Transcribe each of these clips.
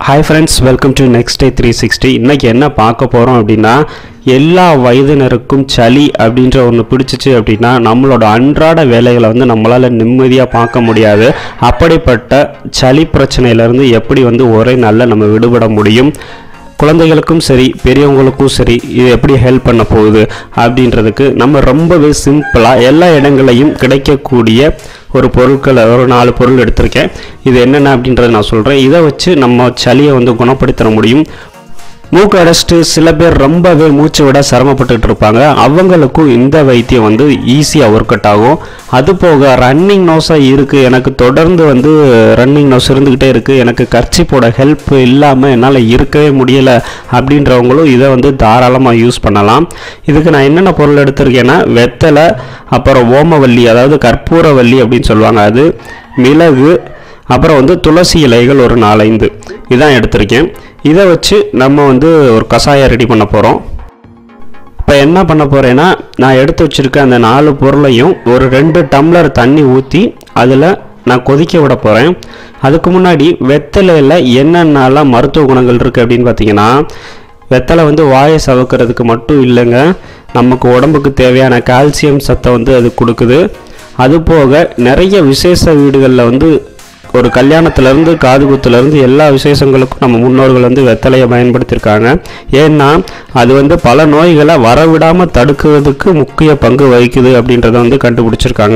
hi friends welcome to next day three sixty இன்றைக்கி என்ன பார்க்க போகிறோம் அப்படின்னா எல்லா வயதினருக்கும் சளி அப்படின்ற ஒன்று பிடிச்சிச்சு அப்படின்னா நம்மளோட அன்றாட வேலைகளை வந்து நம்மளால் நிம்மதியாக பார்க்க முடியாது அப்படிப்பட்ட சளி பிரச்சனையிலேருந்து எப்படி வந்து ஒரே நாளில் நம்ம விடுபட முடியும் குழந்தைகளுக்கும் சரி பெரியவங்களுக்கும் சரி இது எப்படி ஹெல்ப் பண்ண போகுது அப்படின்றதுக்கு நம்ம ரொம்பவே சிம்பிளாக எல்லா இடங்களையும் கிடைக்கக்கூடிய ஒரு பொருட்களை ஒரு நாலு பொருள் எடுத்திருக்கேன் இது என்னென்ன அப்படின்றத நான் சொல்கிறேன் இதை வச்சு நம்ம சளியை வந்து குணப்படுத்த முடியும் மூக்கு அடைச்சிட்டு சில பேர் ரொம்பவே மூச்சு விட சிரமப்பட்டுட்டு இருப்பாங்க அவங்களுக்கும் இந்த வைத்தியம் வந்து ஈஸியாக ஒர்க் அவுட் ஆகும் அது போக ரன்னிங் நோஸாக இருக்குது எனக்கு தொடர்ந்து வந்து ரன்னிங் நோஸ் இருந்துக்கிட்டே இருக்குது எனக்கு கர்ச்சிப்போட ஹெல்ப் இல்லாமல் என்னால் இருக்கவே முடியலை அப்படின்றவங்களும் இதை வந்து தாராளமாக யூஸ் பண்ணலாம் இதுக்கு நான் என்னென்ன பொருள் எடுத்திருக்கேன்னா வெத்தலை அப்புறம் ஓமவல்லி அதாவது கற்பூரவல்லி அப்படின்னு சொல்லுவாங்க அது மிளகு அப்புறம் வந்து துளசி இலைகள் ஒரு நாலைந்து இதான் எடுத்திருக்கேன் இதை வச்சு நம்ம வந்து ஒரு கஷாயம் ரெடி பண்ண போகிறோம் இப்போ என்ன பண்ண போகிறேன்னா நான் எடுத்து வச்சுருக்க அந்த நாலு பொருளையும் ஒரு ரெண்டு டம்ளர் தண்ணி ஊற்றி அதில் நான் கொதிக்க விட போகிறேன் அதுக்கு முன்னாடி வெத்தலையில் என்னென்னலாம் மருத்துவ குணங்கள் இருக்குது அப்படின்னு பார்த்தீங்கன்னா வெத்தலை வந்து வாயை சவக்கிறதுக்கு மட்டும் இல்லைங்க நமக்கு உடம்புக்கு தேவையான கால்சியம் சத்தை வந்து அது கொடுக்குது அது போக நிறைய விசேஷ வீடுகளில் வந்து ஒரு கல்யாணத்துலேருந்து காது குத்துலேருந்து எல்லா விசேஷங்களுக்கும் நம்ம முன்னோர்கள் வந்து வெத்தலையை பயன்படுத்தியிருக்காங்க ஏன்னா அது வந்து பல நோய்களை வரவிடாமல் தடுக்கிறதுக்கு முக்கிய பங்கு வகிக்குது அப்படின்றத வந்து கண்டுபிடிச்சிருக்காங்க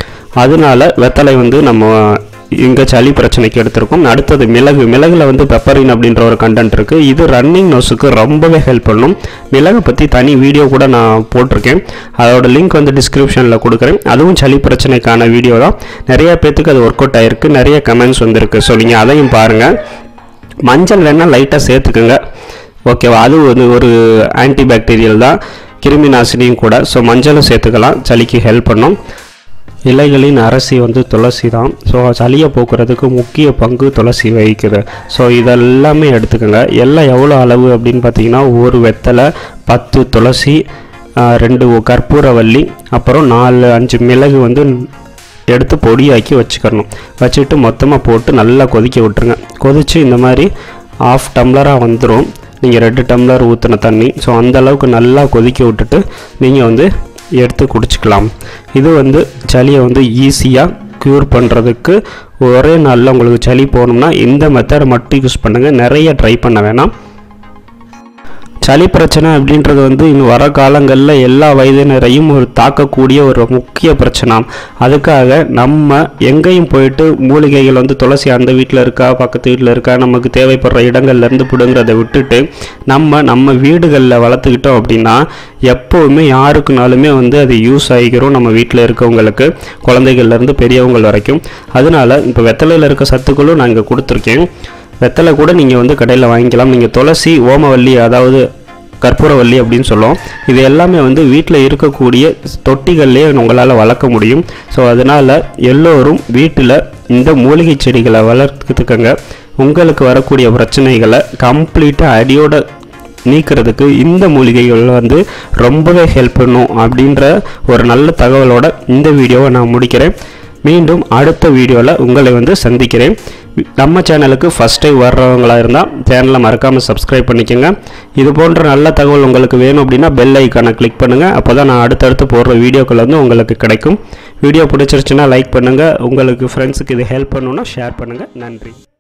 அதனால வெத்தலை வந்து நம்ம இங்கே சளி பிரச்சனைக்கு எடுத்திருக்கோம் அடுத்தது மிளகு மிளகுல வந்து பெப்பரின் அப்படின்ற ஒரு கண்டென்ட் இருக்குது இது ரன்னிங் நோஸுக்கு ரொம்பவே ஹெல்ப் பண்ணும் மிளகை பற்றி தனி வீடியோ கூட நான் போட்டிருக்கேன் அதோட லிங்க் வந்து டிஸ்கிரிப்ஷனில் கொடுக்குறேன் அதுவும் சளி பிரச்சனைக்கான வீடியோ தான் நிறைய பேத்துக்கு அது ஒர்க் அவுட் ஆயிருக்கு நிறைய கமெண்ட்ஸ் வந்திருக்கு ஸோ நீங்கள் அதையும் பாருங்கள் மஞ்சள் வேணால் லைட்டாக சேர்த்துக்குங்க ஓகேவா அது வந்து ஒரு ஆன்டி பாக்டீரியல் தான் கிருமி நாசினியும் கூட ஸோ மஞ்சளும் சேர்த்துக்கலாம் சளிக்கு ஹெல்ப் பண்ணும் இலைகளின் அரசி வந்து துளசி தான் ஸோ சளியை போக்குறதுக்கு முக்கிய பங்கு துளசி வகிக்குது ஸோ இதெல்லாமே எடுத்துக்கோங்க எல்லாம் எவ்வளோ அளவு அப்படின்னு பார்த்தீங்கன்னா ஒரு வெத்தலை பத்து துளசி ஆஹ், ரெண்டு கற்பூரவல்லி அப்புறம் நாலு அஞ்சு மிளகு வந்து எடுத்து பொடியாக்கி வச்சுக்கணும் வச்சுட்டு மொத்தமாக போட்டு நல்லா கொதிக்க விட்டுருங்க கொதித்து இந்த மாதிரி ஆஃப் டம்ளராக வந்துடும் நீங்கள் ரெண்டு டம்ளர் ஊற்றின தண்ணி ஸோ அந்த அளவுக்கு நல்லா கொதிக்க விட்டுட்டு நீங்கள் வந்து எடுத்து குடிச்சிக்கலாம் இது வந்து சளியை வந்து ஈஸியாக க்யூர் பண்ணுறதுக்கு ஒரே நாளில் உங்களுக்கு சளி போகணும்னா இந்த மெத்தடை மட்டும் யூஸ் பண்ணுங்கள் நிறைய ட்ரை பண்ண வேணாம் சளி பிரச்சனை அப்படின்றது வந்து இன்னும் வர காலங்களில் எல்லா வயதினரையும் ஒரு தாக்கக்கூடிய ஒரு முக்கிய பிரச்சனை அதுக்காக நம்ம எங்கேயும் போயிட்டு மூலிகைகள் வந்து துளசி அந்த வீட்டில் இருக்கா பக்கத்து வீட்டில் இருக்கா நமக்கு தேவைப்படுற இடங்கள்லேருந்து பிடுங்கிறத விட்டுட்டு நம்ம நம்ம வீடுகளில் வளர்த்துக்கிட்டோம் அப்படின்னா எப்போவுமே யாருக்குனாலுமே வந்து அது யூஸ் ஆகிக்கிறோம் நம்ம வீட்டில் இருக்கவங்களுக்கு குழந்தைகள்லேருந்து பெரியவங்க வரைக்கும் அதனால இப்போ வெத்தலையில் இருக்க சத்துக்களும் நான் இங்கே கொடுத்துருக்கேன் வெத்தலை கூட நீங்கள் வந்து கடையில் வாங்கிக்கலாம் நீங்கள் துளசி ஓமவல்லி அதாவது கற்பூரவல்லி அப்படின்னு சொல்லுவோம் இது எல்லாமே வந்து வீட்டில் இருக்கக்கூடிய தொட்டிகள்லேயே உங்களால் வளர்க்க முடியும் ஸோ அதனால் எல்லோரும் வீட்டில் இந்த மூலிகை செடிகளை வளர்த்துக்கங்க உங்களுக்கு வரக்கூடிய பிரச்சனைகளை கம்ப்ளீட்டாக அடியோட நீக்கிறதுக்கு இந்த மூலிகைகள் வந்து ரொம்பவே ஹெல்ப் பண்ணும் அப்படின்ற ஒரு நல்ல தகவலோட இந்த வீடியோவை நான் முடிக்கிறேன் மீண்டும் அடுத்த வீடியோவில் உங்களை வந்து சந்திக்கிறேன் நம்ம சேனலுக்கு ஃபஸ்ட் டைம் வர்றவங்களா இருந்தால் சேனலை மறக்காமல் சப்ஸ்கிரைப் பண்ணிக்கோங்க இது போன்ற நல்ல தகவல் உங்களுக்கு வேணும் அப்படின்னா பெல் ஐக்கானை கிளிக் பண்ணுங்கள் அப்போ தான் நான் அடுத்தடுத்து போடுற வீடியோக்கள் வந்து உங்களுக்கு கிடைக்கும் வீடியோ பிடிச்சிருச்சுன்னா லைக் பண்ணுங்கள் உங்களுக்கு ஃப்ரெண்ட்ஸுக்கு இது ஹெல்ப் பண்ணணுன்னா ஷேர் பண்ணுங்கள் நன்றி